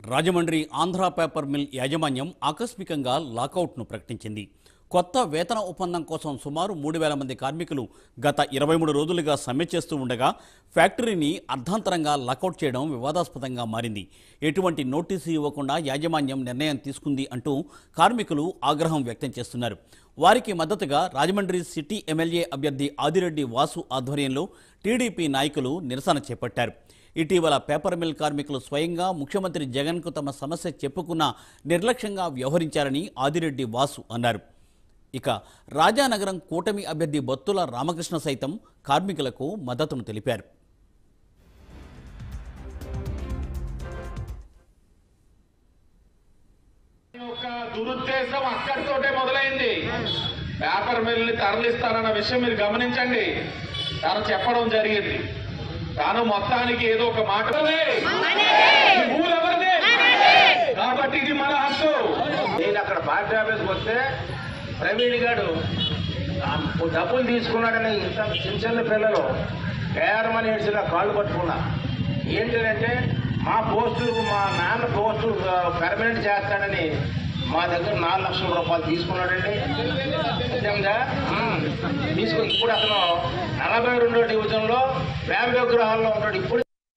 Rajahmundry Andhra paper mill యాజమాన్యం ఆకస్మికంగా లాకౌట్ను ప్రకటించింది కొత్త వేతన ఒప్పందం కోసం సుమారు మూడు వేల మంది కార్మికులు గత ఇరవై మూడు రోజులుగా సమ్మె చేస్తూ ఉండగా ఫ్యాక్టరీని అర్ధాంతరంగా లాకౌట్ చేయడం వివాదాస్పదంగా మారింది ఎటువంటి నోటీసు ఇవ్వకుండా యాజమాన్యం నిర్ణయం తీసుకుంది అంటూ కార్మికులు ఆగ్రహం వ్యక్తం చేస్తున్నారు వారికి మద్దతుగా రాజమండ్రి సిటీ ఎమ్మెల్యే అభ్యర్థి ఆదిరెడ్డి వాసు ఆధ్వర్యంలో టీడీపీ నాయకులు నిరసన చేపట్టారు ఇటీవల పేపర్ మిల్ కార్మికులు స్వయంగా ముఖ్యమంత్రి జగన్కు తమ సమస్య చెప్పుకున్న నిర్లక్ష్యంగా వ్యవహరించారని ఆదిరెడ్డి వాసు అన్నారు ఇక రాజానగరం కూటమి అభ్యర్థి బొత్తుల రామకృష్ణ సైతం కార్మికులకు మద్దతును తెలిపారు యొక్క దురుద్దేశం అక్కడితోటే మొదలైంది పేపర్ మిల్ ని తరలిస్తానన్న విషయం మీరు గమనించండి తను చెప్పడం జరిగింది తాను మొత్తానికి ఏదో ఒక మాట ఈ భూమి ఎవరిది? కాబట్టి ఇది మన హక్కు నేను అక్కడ పార్టీ ఆఫీస్కి వస్తే ప్రవీణ్ గారు ఆ డబ్బులు తీసుకున్నాడని ఇంత చిన్న చిన్న పిల్లలు పేరమని ఏడ్చిన కాళ్ళు పట్టుకున్నా ఏంటంటే మా పోస్టులు మా నాన్న పోస్టు పర్మనెంట్ చేస్తాడని మా దగ్గర నాలుగు లక్షల రూపాయలు తీసుకున్నాడండి నిజంగా ఉమ్. తీసుకుని ఇప్పుడు అతను నలభై రెండో డివిజన్లో ప్రేమ విగ్రహాల్లో ఉంటాడు ఇప్పుడు